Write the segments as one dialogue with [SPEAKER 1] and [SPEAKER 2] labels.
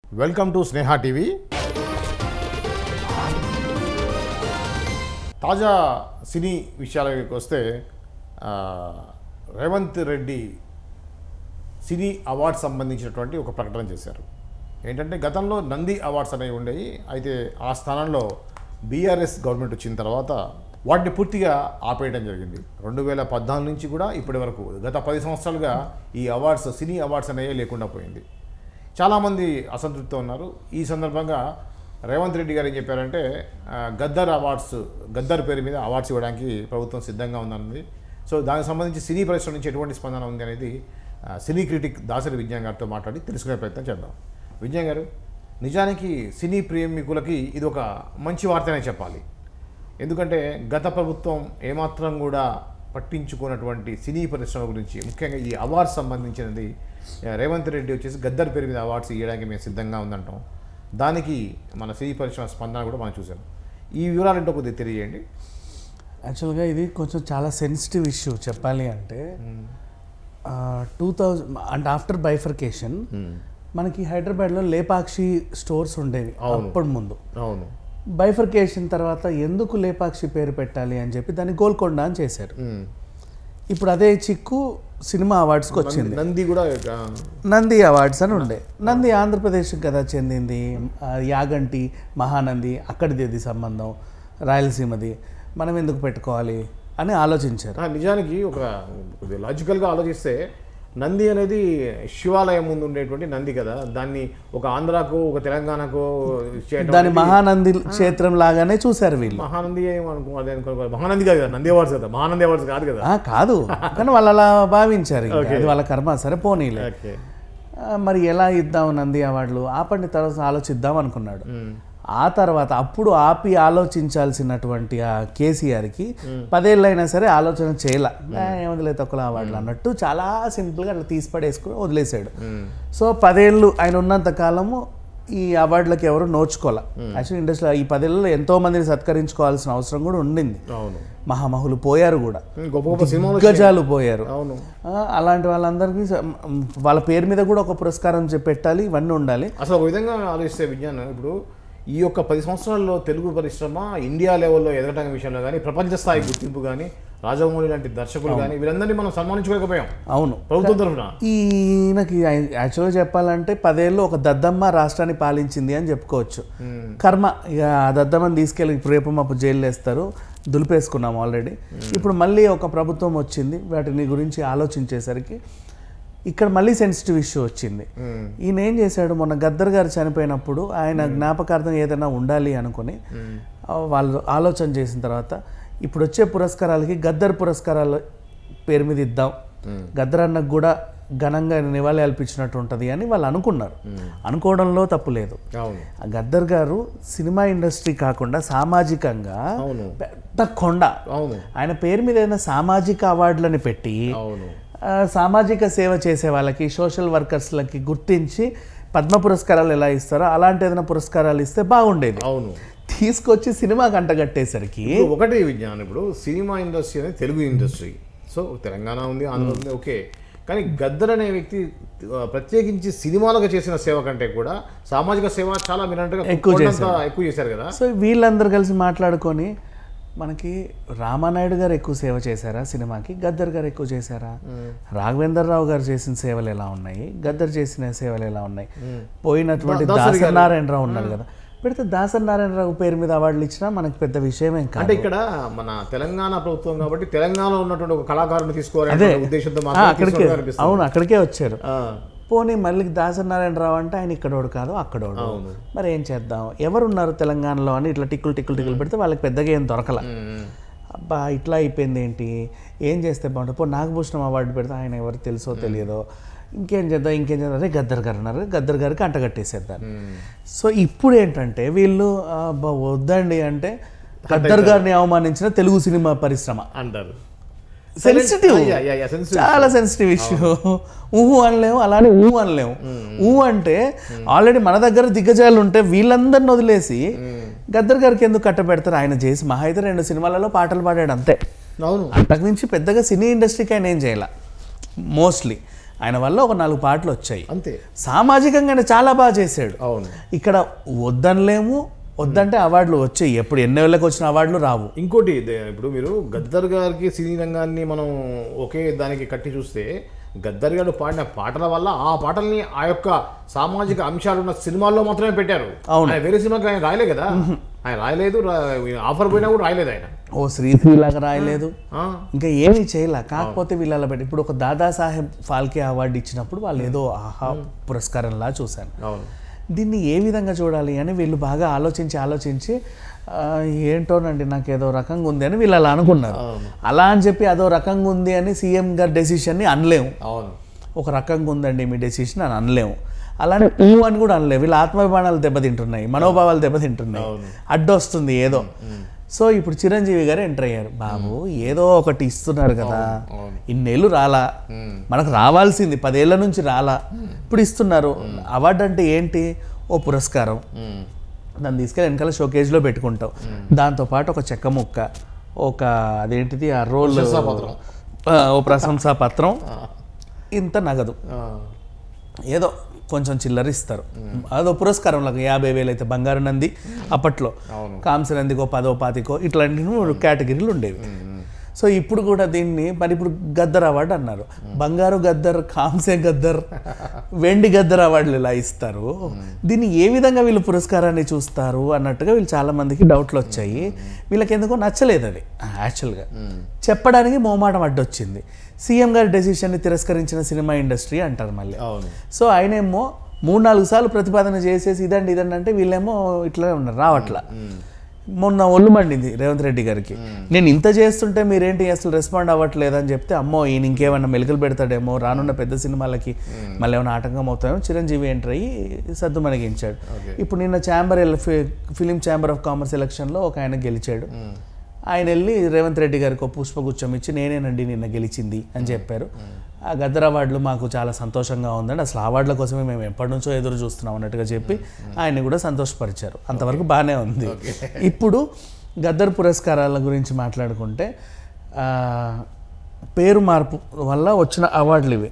[SPEAKER 1] Welcome to Sneha TV తాజా సినీ విషయాలకు వస్తే ఆ, రేవంత్ రెడ్డి సినీ అవార్డ్స్ సంబంధించినటువంటి ఒక ప్రకటన చేశారు ఏంటంటే గతంలో నంది అవార్డ్స్ అనేవి ఉండేవి అయితే ఆ స్థానంలో బీఆర్ఎస్ గవర్నమెంట్ వచ్చిన తర్వాత వాటిని పూర్తిగా ఆపేయడం జరిగింది రెండు వేల పద్నాలుగు నుంచి కూడా ఇప్పటి వరకు గత పది సంవత్సరాలుగా ఈ అవార్డ్స్ సినీ అవార్డ్స్ అనేవి లేకుండా పోయింది చాలామంది అసంతృప్తితో ఉన్నారు ఈ సందర్భంగా రేవంత్ రెడ్డి గారు ఏం చెప్పారంటే ఆ, గద్దర్ అవార్డ్స్ గద్దర్ పేరు మీద అవార్డ్స్ ఇవ్వడానికి ప్రభుత్వం సిద్ధంగా ఉందన్నది సో దానికి సంబంధించి సినీ పరిశ్రమ నుంచి ఎటువంటి స్పందన ఉంది అనేది ఆ, సినీ క్రిటిక్ దాసరి విజ్ఞాన్ గారితో మాట్లాడి తెలుసుకునే ప్రయత్నం చేద్దాం విజ్ఞాన్ గారు నిజానికి సినీ ప్రేమికులకి ఇది ఒక మంచి వార్తనే చెప్పాలి ఎందుకంటే గత ప్రభుత్వం ఏమాత్రం కూడా పట్టించుకున్నటువంటి సినీ పరిశ్రమ గురించి ముఖ్యంగా ఈ అవార్డ్స్ సంబంధించినది ఆ, రేవంత్ రెడ్డి వచ్చేసి గద్దర్ పేరు మీద అవార్డ్స్ ఇవ్వడానికి మేము సిద్ధంగా ఉందంటాం దానికి మన సినీ పరిశ్రమ స్పందన కూడా మనం చూసాం ఈ వివరాలు ఏంటో కొద్దిగా తెలియజేయండి
[SPEAKER 2] యాక్చువల్గా ఇది కొంచెం చాలా సెన్సిటివ్ ఇష్యూ చెప్పాలి అంటే టూ థౌజండ్ అంటే ఆఫ్టర్ బైఫర్కేషన్ మనకి హైదరాబాద్లో లేపాక్షి స్టోర్స్ ఉండేవి
[SPEAKER 1] అవును.
[SPEAKER 2] అప్పటి ముందు
[SPEAKER 1] అవును
[SPEAKER 2] బైఫర్కేషన్ తర్వాత ఎందుకు లేపాక్షి పేరు పెట్టాలి అని చెప్పి దాన్ని గోల్కొండ అని చేశారు
[SPEAKER 1] ఉమ్.
[SPEAKER 2] ఇప్పుడు అదే చిక్కు సినిమా అవార్డ్స్కి వచ్చింది
[SPEAKER 1] నంది కూడా ఆ,
[SPEAKER 2] నంది అవార్డ్స్ అని ఉండే నంది ఆంధ్రప్రదేశ్కి కదా చెందింది ఆ, యాగంటి మహానంది అక్కడిది ఇది సంబంధం రాయలసీమది మనం ఎందుకు పెట్టుకోవాలి అని ఆలోచించారు
[SPEAKER 1] ఆ, నిజానికి ఒక కొద్దిగా లాజికల్గా ఆలోచిస్తే నంది అనేది శివాలయం ముందు ఉండేటువంటి నంది కదా దాన్ని ఒక ఆంధ్రాకు ఒక తెలంగాణకు చేయడం
[SPEAKER 2] దాని మహానంది క్షేత్రం లాగానే చూశారు వీళ్ళు
[SPEAKER 1] మహానంది ఏమనుకో అదే అనుకో మహానంది కాదు కదా నంది అవార్డ్స్ కదా మహానంది అవార్డ్స్ కాదు కదా
[SPEAKER 2] ఆ, కాదు కానీ వాళ్ళు అలా భావించారు ఇంకా. అది వాళ్ళ కర్మ సరే పోనీలే
[SPEAKER 1] ఓకే
[SPEAKER 2] ఆ, మరి ఎలా ఇద్దాం నంది అవార్డులు ఆపండి తర్వాత ఆలోచిద్దాం అనుకున్నాడు ఆ తర్వాత అప్పుడు ఆపి ఆలోచించాల్సినటువంటి ఆ కేసీఆర్కి పదేళ్ళైనా సరే ఆలోచన చేయాల ఏముందిలే తక్కువ అవార్డులు అన్నట్టు చాలా సింపుల్గా అట్లా తీసి పడేసుకుని వదిలేశాడు సో పదేళ్ళు ఆయన ఉన్నంత కాలము ఈ అవార్డులకు ఎవరు నోచుకోలే యాక్చువల్లీ ఇండస్ట్రీలో ఈ పదేళ్ళలో ఎంతో మందిని సత్కరించుకోవాల్సిన అవసరం కూడా ఉండింది
[SPEAKER 1] అవును
[SPEAKER 2] మహామహులు పోయారు కూడా
[SPEAKER 1] గొప్ప గొప్ప సినిమాలు
[SPEAKER 2] గజాలు పోయారు
[SPEAKER 1] అవును
[SPEAKER 2] ఆ, అలాంటి వాళ్ళందరికీ స- మ్, వాళ్ళ పేరు మీద కూడా ఒక పురస్కారం చెప్పి పెట్టాలి ఇవన్నీ ఉండాలి
[SPEAKER 1] అసలు ఒక విధంగా ఆలోచిస్తే విజ్ఞానం ఇప్పుడు ఈ యొక్క పది సంవత్సరాల్లో తెలుగు పరిశ్రమ ఇండియా లెవెల్లో ఎదగటం విషయంలో కానీ ప్రపంచ స్థాయి గుర్తింపు కానీ రాజమౌళి లాంటి దర్శకులు కానీ వీరందరినీ మనం సన్మానించుకోలేకపోయాం
[SPEAKER 2] అవును
[SPEAKER 1] ప్రభుత్వం తరఫున
[SPEAKER 2] ఈయనకి యాక్చువల్గా చెప్పాలంటే పదేళ్ళు ఒక దద్దమ్మ రాష్ట్రాన్ని పాలించింది అని చెప్పుకోవచ్చు కర్మ ఇక ఆ దద్దమ్మని తీసుకెళ్ళి ఇప్పుడు రేపు మాపు జైలు వేస్తారు దులిపేసుకున్నాం ఆల్రెడీ ఇప్పుడు మళ్ళీ ఒక ప్రభుత్వం వచ్చింది వాటిని గురించి ఆలోచించేసరికి ఇక్కడ మళ్ళీ సెన్సిటివ్ ఇష్యూ వచ్చింది ఈయన ఏం చేశాడు మొన్న గద్దర్ గారు చనిపోయినప్పుడు ఆయన జ్ఞాపకార్థం ఏదైనా ఉండాలి అనుకుని ఆ, వాళ్ళు ఆలోచన చేసిన తర్వాత ఇప్పుడు వచ్చే పురస్కారాలకి గద్దర్ పురస్కారాల పేరు మీద ఇద్దాం గద్దర్ అన్నకు కూడా ఘనంగా నివాళి అల్పించినట్టు ఉంటుంది అని వాళ్ళు అనుకున్నారు అనుకోవడంలో తప్పు లేదు
[SPEAKER 1] అవును
[SPEAKER 2] ఆ గద్దర్ గారు సినిమా ఇండస్ట్రీ కాకుండా సామాజికంగా
[SPEAKER 1] అవును
[SPEAKER 2] పెద్ద కొండ
[SPEAKER 1] అవును
[SPEAKER 2] ఆయన పేరు మీద ఏదైనా సామాజిక అవార్డులని పెట్టి
[SPEAKER 1] అవును
[SPEAKER 2] ఆ, సామాజిక సేవ చేసే వాళ్ళకి సోషల్ వర్కర్స్లకి గుర్తించి పద్మ పురస్కారాలు ఎలా ఇస్తారో అలాంటి ఏదైనా పురస్కారాలు ఇస్తే బాగుండేది
[SPEAKER 1] అవును
[SPEAKER 2] తీసుకొచ్చి సినిమాకి అంటగట్టేసరికి
[SPEAKER 1] ఇప్పుడు ఒకటి విజ్ఞానం ఇప్పుడు సినిమా ఇండస్ట్రీ అనేది తెలుగు ఇండస్ట్రీ సో తెలంగాణ ఉంది ఆంధ్ర ఉంది ఓకే కానీ గద్దర్ అనే వ్యక్తి ఆ, ప్రత్యేకించి సినిమాలకు చేసిన సేవ కంటే కూడా సామాజిక సేవ చాలా మీరంటే
[SPEAKER 2] ఎక్కువ
[SPEAKER 1] ఎక్కువ చేశారు కదా
[SPEAKER 2] సో వీళ్ళందరూ కలిసి మాట్లాడుకొని మనకి రామానాయుడు గారు ఎక్కువ సేవ చేశారా సినిమాకి గద్దర్ గారు ఎక్కువ చేశారా రాఘవేంద్ర రావు గారు చేసిన సేవలు ఎలా ఉన్నాయి గద్దర్ చేసిన సేవలు ఎలా ఉన్నాయి పోయినటువంటి దాసరి నారాయణరావు ఉన్నారు కదా పెడితే దాసరి నారాయణరావు పేరు మీద అవార్డులు ఇచ్చినా మనకి పెద్ద విషయమేం కాదు
[SPEAKER 1] అంటే ఇక్కడ మన తెలంగాణ ప్రభుత్వం కాబట్టి తెలంగాణలో ఉన్నటువంటి ఒక కళాకారుని తీసుకోవాలనే ఉద్దేశంతో
[SPEAKER 2] ఆ,
[SPEAKER 1] మాత్రం
[SPEAKER 2] అక్కడికే
[SPEAKER 1] తీసుకున్నట్టు అనిపిస్తుంది
[SPEAKER 2] అవును అక్కడికే వచ్చారు
[SPEAKER 1] ఆ,
[SPEAKER 2] పోనీ మళ్ళీ దాసరి నారాయణరావు అంటే ఆయన ఇక్కడోడు కాదు అక్కడోడు
[SPEAKER 1] అవును.
[SPEAKER 2] మరి ఏం చేద్దాం ఎవరున్నారు తెలంగాణలో అని ఇట్లా టిక్కులు టిక్కులు టిక్కులు పెడితే వాళ్ళకి పెద్దగా ఏం దొరకల
[SPEAKER 1] ఉమ్,
[SPEAKER 2] అబ్బా ఇట్లా అయిపోయింది ఏంటి ఏం చేస్తే బాగుంటుంది పో నాగభూషణం అవార్డు పెడితే ఆయన ఎవరు తెలుసో తెలియదో ఇంకేం చేద్దాం ఇంకేం చేద్దాం అదే గద్దర్ గారు అన్నారు గద్దర్ గారికి అంటగట్టేసేద్దాం
[SPEAKER 1] ఉమ్.
[SPEAKER 2] సో ఇప్పుడు ఏంటంటే వీళ్ళు అబ్బా వద్దండి అంటే గద్దర్ గారిని అవమానించిన తెలుగు సినిమా పరిశ్రమ
[SPEAKER 1] అంటారు
[SPEAKER 2] sensitive
[SPEAKER 1] yeah, yeah, yeah, sensitive.
[SPEAKER 2] చాలా సెన్సిటివ్ ఇష్యూ ఊహు అనలేము అలానే ఊ అనలేము ఊ అంటే ఆల్రెడీ మన దగ్గర దిగ్గజాలు ఉంటే వీళ్ళందరిని వదిలేసి గద్దర్ గారికి ఎందుకు కట్టబెడతారు ఆయన చేసి మహా అయితే రెండు సినిమాలలో పాటలు పాడాడు అంతే
[SPEAKER 1] అవును
[SPEAKER 2] అంతకుమించి పెద్దగా సినీ ఇండస్ట్రీకి ఆయన ఏం చేయాల మోస్ట్లీ ఆయన వల్ల ఒక నాలుగు పాటలు వచ్చాయి
[SPEAKER 1] అంతే
[SPEAKER 2] సామాజికంగా ఆయన చాలా బాగా చేశాడు
[SPEAKER 1] అవును
[SPEAKER 2] ఇక్కడ వద్దనలేము వద్దంటే అవార్డులు వచ్చాయి ఎప్పుడు ఎన్ని వేళ్ళకి వచ్చిన అవార్డులు రావు
[SPEAKER 1] ఇంకోటి ఇదే, ఇప్పుడు మీరు గద్దర్ గారికి సినీ రంగాన్ని మనం ఒకే దానికి కట్టి చూస్తే గద్దర్ గారు పాడిన పాటల వల్ల ఆ పాటల్ని ఆ యొక్క సామాజిక అంశాలు ఉన్న సినిమాల్లో మాత్రమే పెట్టారు
[SPEAKER 2] అవును.
[SPEAKER 1] ఆయన వేరే సినిమాకి ఆయన రాయలే కదా ఆయన రాయలేదు రా- ఆఫర్ పోయినా కూడా రాయలేదు ఆయన
[SPEAKER 2] ఓ శ్రీశ్రీలాగా రాయలేదు
[SPEAKER 1] ఆ,
[SPEAKER 2] ఇంకా ఏమీ చేయలే కాకపోతే వీళ్ళ పెట్టి ఇప్పుడు ఒక దాదాసాహెబ్ ఫాల్కే అవార్డు ఇచ్చినప్పుడు వాళ్ళు ఏదో ఆహా పురస్కారంలా చూశాను
[SPEAKER 1] అవును
[SPEAKER 2] దీన్ని ఏ విధంగా చూడాలి అని వీళ్ళు బాగా ఆలోచించి ఆలోచించి ఆ, ఏంటోనండి నాకు ఏదో రకంగా ఉంది అని వీళ్ళు అలా అనుకున్నారు అలా అని చెప్పి అదో రకంగా ఉంది అని సీఎం గారి డెసిషన్ని అనలేము
[SPEAKER 1] అవును
[SPEAKER 2] ఒక రకంగా ఉందండి మీ డెసిషన్ అని అనలేము అలానే ఊ అని కూడా అనలేము వీళ్ళ ఆత్మాభిమానాలు దెబ్బతింటున్నాయి మనోభావాలు దెబ్బతింటున్నాయి అడ్డొస్తుంది ఏదో సో ఇప్పుడు చిరంజీవి గారు ఎంటర్ అయ్యారు బాబు ఏదో ఒకటి ఇస్తున్నారు కదా
[SPEAKER 1] అవును.
[SPEAKER 2] ఇన్నేళ్ళు రాలా మనకు రావాల్సింది పదేళ్ల నుంచి రాలా ఇప్పుడు ఇస్తున్నారు అవార్డు అంటే ఏంటి ఓ పురస్కారం
[SPEAKER 1] ఉమ్,
[SPEAKER 2] దాన్ని తీసుకెళ్ళి వెనకాల షోకేజ్లో పెట్టుకుంటాం దాంతోపాటు ఒక చెక్క ముక్క ఒక అదేంటిది ఆ రోల్
[SPEAKER 1] ప్రశంసాపత్రం.
[SPEAKER 2] ఆ, ఓ ప్రశంసా పత్రం ఇంత నగదు
[SPEAKER 1] ఆ,
[SPEAKER 2] ఏదో కొంచెం చిల్లర ఇస్తారు అదో పురస్కారం లాగా యాభై వేలు అయితే బంగారు నంది అప్పట్లో
[SPEAKER 1] అవును.
[SPEAKER 2] కాంస్య నందికో పదో పాతికో ఇట్లాంటి కేటగిరీలు ఉండేవి సో ఇప్పుడు కూడా దీన్ని మరి ఇప్పుడు గద్దర్ అవార్డు అన్నారు బంగారు గద్దర్ కాంస్య గద్దర్ వెండి గద్దర్ అవార్డులు ఇలా ఇస్తారు దీన్ని ఏ విధంగా వీళ్ళు పురస్కారాన్ని చూస్తారు అన్నట్టుగా వీళ్ళు చాలా మందికి డౌట్లు వచ్చాయి వీళ్ళకి ఎందుకో నచ్చలేదు అది యాక్చువల్గా చెప్పడానికి మోమాటం అడ్డొచ్చింది సీఎం గారి డెసిషన్ని తిరస్కరించిన సినిమా ఇండస్ట్రీ అంటారు మళ్ళీ
[SPEAKER 1] అవును
[SPEAKER 2] సో ఆయనేమో మూడు నాలుగు సార్లు ప్రతిపాదన చేసేసి ఇదండి ఇదండి అంటే వీళ్ళేమో ఇట్లా ఉన్నారు రావట్లా మొన్న ఒళ్ళు మండింది రేవంత్ రెడ్డి గారికి నేను ఇంత చేస్తుంటే మీరేంటి అసలు రెస్పాండ్ అవ్వట్లేదని చెప్తే అమ్మో ఈయన ఇంకేమన్నా మెలికలు పెడతాడేమో రానున్న పెద్ద సినిమాలకి మళ్ళీ ఏమైనా ఆటంకం అవుతామో చిరంజీవి ఎంటర్ అయ్యి సద్దు మనగించాడు ఇప్పుడు నిన్న chamber film chamber of commerce ఎలక్షన్లో ఒక ఆయన గెలిచాడు ఆయన వెళ్ళి రేవంత్ రెడ్డి గారికి ఒక పుష్పగుచ్చం ఇచ్చి నేనేనండి నిన్న గెలిచింది అని చెప్పారు ఆ గద్దర్ అవార్డులు మాకు చాలా సంతోషంగా ఉందండి అసలు అవార్డుల కోసమే మేము ఎప్పటి నుంచో ఎదురు చూస్తున్నాం అన్నట్టుగా చెప్పి ఆయన్ని కూడా సంతోషపరిచారు అంతవరకు బాగానే ఉంది ఇప్పుడు గద్దర్ పురస్కారాల గురించి మాట్లాడుకుంటే ఆ, పేరు మార్పు వల్ల వచ్చిన అవార్డులు ఇవి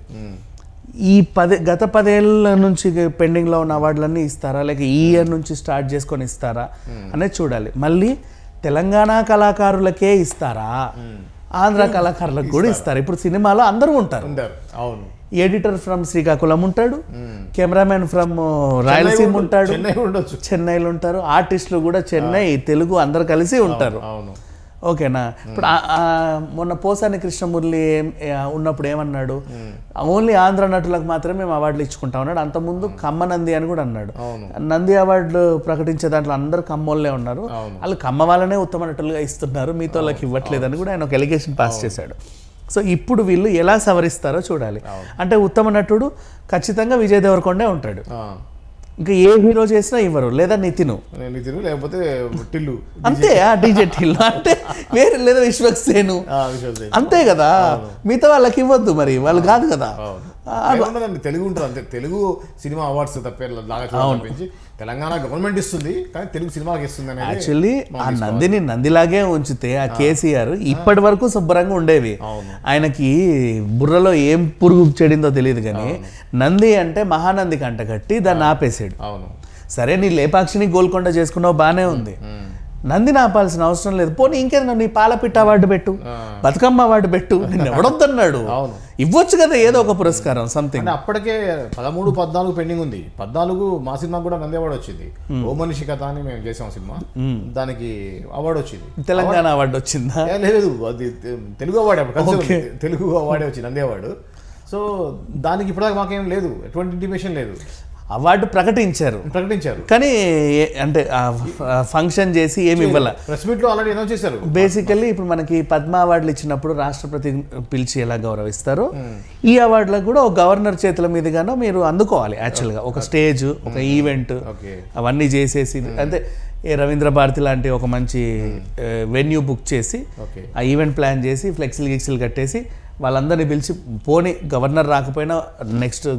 [SPEAKER 2] ఈ పదే గత పదేళ్ళ నుంచి పెండింగ్లో ఉన్న అవార్డులన్నీ ఇస్తారా లేక ఈ ఇయర్ నుంచి స్టార్ట్ చేసుకొని ఇస్తారా అనేది చూడాలి మళ్ళీ తెలంగాణ కళాకారులకే ఇస్తారా ఆంధ్ర కళాకారులకు కూడా ఇస్తారు ఇప్పుడు సినిమాలో అందరూ ఉంటారు
[SPEAKER 1] ఉంటారు అవును
[SPEAKER 2] ఎడిటర్ ఫ్రమ్ శ్రీకాకుళం ఉంటాడు కెమెరామెన్ ఫ్రమ్ రాయలసీమ ఉంటాడు
[SPEAKER 1] చెన్నై ఉండొచ్చు
[SPEAKER 2] చెన్నైలో ఉంటారు ఆర్టిస్టులు కూడా చెన్నై తెలుగు అందరు కలిసి ఉంటారు
[SPEAKER 1] అవును
[SPEAKER 2] ఓకేనా ఇప్పుడు ఆ- ఆ మొన్న పోసాని కృష్ణమురళి ఏం- ఆ ఉన్నప్పుడు ఏమన్నాడు ఓన్లీ ఆంధ్ర నటులకు మాత్రమే మేము అవార్డులు ఇచ్చుకుంటాం అన్నాడు అంతకుముందు కమ్మ నంది అని కూడా అన్నాడు నంది అవార్డులు ప్రకటించే దాంట్లో అందరూ కమ్మోళ్ళే ఉన్నారు వాళ్ళు కమ్మ వాళ్ళనే ఉత్తమ నటులుగా ఇస్తున్నారు మీతో వాళ్ళకి ఇవ్వట్లేదని కూడా ఆయన ఒక ఎలిగేషన్ పాస్ చేశాడు సో ఇప్పుడు వీళ్ళు ఎలా సవరిస్తారో చూడాలి అంటే ఉత్తమ నటుడు ఖచ్చితంగా విజయ్ దేవరకొండే ఉంటాడు
[SPEAKER 1] ఆ,
[SPEAKER 2] ఇంకా ఏ హీరో చేసినా ఇవ్వరు లేదా నితిను
[SPEAKER 1] నేను నితిన్ లేకపోతే టిల్లు
[SPEAKER 2] అంతే ఆ డీజే టీల్లో అంటే వేరే లేదా విశ్వక్సేను
[SPEAKER 1] ఆ, విశ్వాస్ సేన్.
[SPEAKER 2] అంతే కదా మిగతా వాళ్ళకి ఇవ్వద్దు మరి వాళ్ళు కాదు కదా
[SPEAKER 1] అవును. ఏముండదండి తెలుగు ఉంటుంది అంతే తెలుగు సినిమా అవార్డ్స్ తప్పే లాగా తప్పించి తెలంగాణ గవర్నమెంట్ ఇస్తుంది కానీ తెలుగు సినిమాకి ఇస్తుంది అనేది
[SPEAKER 2] యాక్చువల్లీ ఆ నందిని నందిలాగే ఉంచితే ఆ కేసీఆర్ ఇప్పటి వరకు శుభ్రంగా ఉండేవి
[SPEAKER 1] అవును.
[SPEAKER 2] ఆయనకి బుర్రలో ఏం పురుగు చెడిందో తెలియదు కానీ నంది అంటే మహానంది కంట కట్టి దాన్ని ఆపేసాడు
[SPEAKER 1] అవును
[SPEAKER 2] సరే నీ లేపాక్షిని గోల్కొండ చేసుకున్నావు బానే ఉంది నందిని ఆపాల్సిన అవసరం లేదు పోనీ ఇంకేదన్నా నీ పాలపిట్ట అవార్డు పెట్టు బతుకమ్మ అవార్డు పెట్టు నిన్ను ఎవడొద్దన్నాడు
[SPEAKER 1] అవును.
[SPEAKER 2] ఇవ్వచ్చు కదా ఏదో ఒక పురస్కారం సంథింగ్
[SPEAKER 1] అంటే అప్పటికే పదమూడు పద్నాలుగు పెండింగ్ ఉంది పద్నాలుగు మా సినిమా కూడా నంది అవార్డు వచ్చింది ఓ మనిషి కథ అని మేము చేసాం సినిమా దానికి అవార్డు వచ్చింది
[SPEAKER 2] తెలంగాణ అవార్డు వచ్చిందా
[SPEAKER 1] ఏ, లేదు అది తె- తెలుగు అవార్డు అప్పుడు కలిసి ఉంది. తెలుగు అవార్డే వచ్చింది నంది అవార్డు సో దానికి ఇప్పటిదాకా మాకేం లేదు ఎటువంటి ఇంటిమేషన్ లేదు
[SPEAKER 2] అవార్డు ప్రకటించారు
[SPEAKER 1] ప్రకటించారు
[SPEAKER 2] కానీ ఏ- అంటే ఫంక్షన్ చేసి ఏమి ఇవ్వాల
[SPEAKER 1] ప్రెస్ మీట్ లో ఆల్రెడీ అనౌన్స్ చేశారు
[SPEAKER 2] బేసికల్లీ ఇప్పుడు మనకి పద్మ అవార్డులు ఇచ్చినప్పుడు రాష్ట్రపతి పిలిచి ఎలా గౌరవిస్తారో ఈ అవార్డులకు కూడా ఒక గవర్నర్ చేతుల మీదుగానో మీరు అందుకోవాలి యాక్చువల్గా ఒక స్టేజ్ ఒక ఈవెంట్
[SPEAKER 1] ఓకే
[SPEAKER 2] అవన్నీ చేసేసి అంటే ఏ రవీంద్ర భారతి లాంటి ఒక మంచి వెన్యూ బుక్ చేసి
[SPEAKER 1] ఓకే
[SPEAKER 2] ఆ ఈవెంట్ ప్లాన్ చేసి ఫ్లెక్సీలు గిక్సీలు కట్టేసి వాళ్ళందరినీ పిలిచి పోని గవర్నర్ రాకపోయినా నెక్స్ట్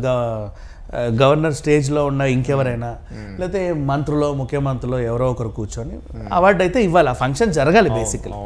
[SPEAKER 2] గవర్నర్ స్టేజ్లో ఉన్న ఇంకెవరైనా లేకపోతే మంత్రులో ముఖ్యమంత్రులు ఎవరో ఒకరు కూర్చొని అవార్డు అయితే ఇవ్వాలి ఆ ఫంక్షన్ జరగాలి బేసికలీ
[SPEAKER 1] అవును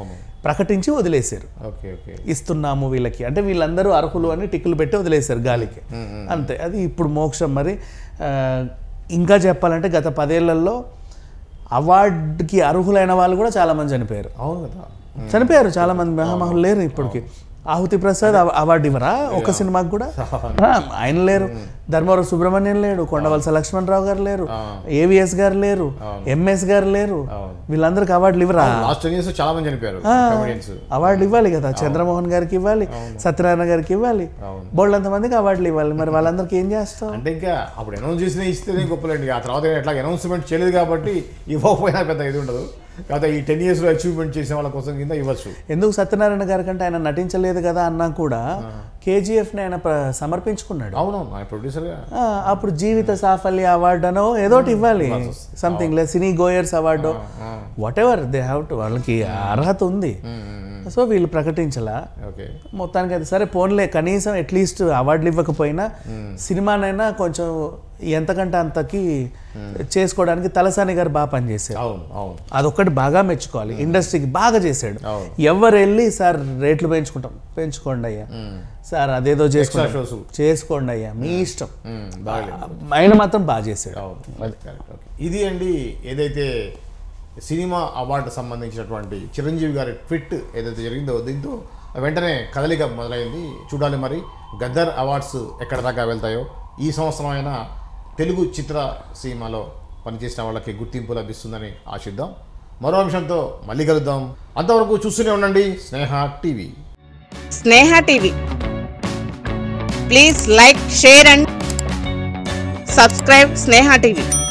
[SPEAKER 2] ప్రకటించి వదిలేశారు
[SPEAKER 1] ఓకే ఓకే
[SPEAKER 2] ఇస్తున్నాము వీళ్ళకి అంటే వీళ్ళందరూ అర్హులు అని టిక్కులు పెట్టి వదిలేశారు గాలికి అంతే అది ఇప్పుడు మోక్షం మరి ఆ, ఇంకా చెప్పాలంటే గత పదేళ్లలో అవార్డుకి అర్హులైన వాళ్ళు కూడా చాలా మంది చనిపోయారు
[SPEAKER 1] అవును కదా
[SPEAKER 2] చనిపోయారు చాలా మంది మహామహులు లేరు ఇప్పటికి ఆహుతి ప్రసాద్ అవ- అవార్డు ఇవ్వరా ఒక సినిమాకి కూడా ఆ, ఆయన లేరు ధర్మవరం సుబ్రహ్మణ్యం లేడు కొండవలస లక్ష్మణరావు గారు లేరు ఏవిఎస్ గారు లేరు ఎంఎస్ గారు లేరు
[SPEAKER 1] అవును.
[SPEAKER 2] వీళ్ళందరికీ అవార్డులు ఇవ్వరా
[SPEAKER 1] లాస్ట్ టెన్ ఇయర్స్ చాలా మంది చనిపోయారు కమెడియన్స్
[SPEAKER 2] అవార్డులు ఇవ్వాలి కదా చంద్రమోహన్ గారికి ఇవ్వాలి సత్యనారాయణ గారికి ఇవ్వాలి
[SPEAKER 1] అవును.
[SPEAKER 2] బోళ్ళంత మందికి అవార్డులు ఇవ్వాలి మరి వాళ్ళందరికీ ఏం చేస్తాం
[SPEAKER 1] అంటే ఇంకా అప్పుడు అనౌన్స్ చేసిన ఇస్తేనే గొప్పలేండి ఆ తర్వాత ఎట్లా అనౌన్స్మెంట్ చేయలేదు కాబట్టి ఇవ్వకపోయినా పెద్ద ఇది ఉండదు కాకపోతే ఈ టెన్ ఇయర్స్లో అచీవ్మెంట్ చేసిన వాళ్ళ కోసం కింద ఇవ్వచ్చు
[SPEAKER 2] ఎందుకు సత్యనారాయణ గారి కంటే ఆయన నటించలేదు కదా అన్నా కూడా కేజీఎఫ్ని ఆయన ప్ర- సమర్పించుకున్నాడు
[SPEAKER 1] అవునవును ఆయన ప్రొడ్యూసర్గా
[SPEAKER 2] ఆ, అప్పుడు జీవిత సాఫల్య అవార్డు అనో ఏదోటి ఇవ్వాలి సంథింగ్ లేదు cine goers award whatever they have to వాళ్ళకి అర్హత ఉంది సో వీళ్ళు ప్రకటించలా
[SPEAKER 1] ఓకే
[SPEAKER 2] మొత్తానికి అది సరే పోన్లే కనీసం అట్లీస్ట్ అవార్డులు ఇవ్వకపోయినా సినిమానైనా కొంచెం ఎంతకంటే అంతకి చేసుకోవడానికి తలసాని గారు బాగా పనిచేశారు
[SPEAKER 1] అవును అవును
[SPEAKER 2] అదొక్కటి బాగా మెచ్చుకోవాలి ఇండస్ట్రీకి బాగా చేశాడు
[SPEAKER 1] అవును.
[SPEAKER 2] ఎవరు వెళ్ళి సార్ రేట్లు పెంచుకుంటాం పెంచుకోండి అయ్యా సార్ అదేదో చేసుకుంటాం
[SPEAKER 1] షోస్
[SPEAKER 2] చేసుకోండి అయ్యా మీ ఇష్టం
[SPEAKER 1] బాగా
[SPEAKER 2] ఆయన మాత్రం బాగా చేశాడు
[SPEAKER 1] అవును కరెక్ట్ ఓకే ఇది అండి ఏదైతే సినిమా అవార్డు సంబంధించినటువంటి చిరంజీవి గారి ట్విట్ ఏదైతే జరిగిందో దీంతో వెంటనే కదలిక మొదలైంది చూడాలి మరి గద్దర్ అవార్డ్స్ ఎక్కడ దాకా వెళ్తాయో ఈ సంవత్సరం అయినా తెలుగు చిత్ర సీమలో పనిచేసిన వాళ్ళకి గుర్తింపు లభిస్తుందని ఆశిద్దాం మరో అంశంతో మళ్ళీ కలుద్దాం అంతవరకు చూస్తూనే ఉండండి Sneha TV
[SPEAKER 3] Sneha TV please like share and subscribe Sneha TV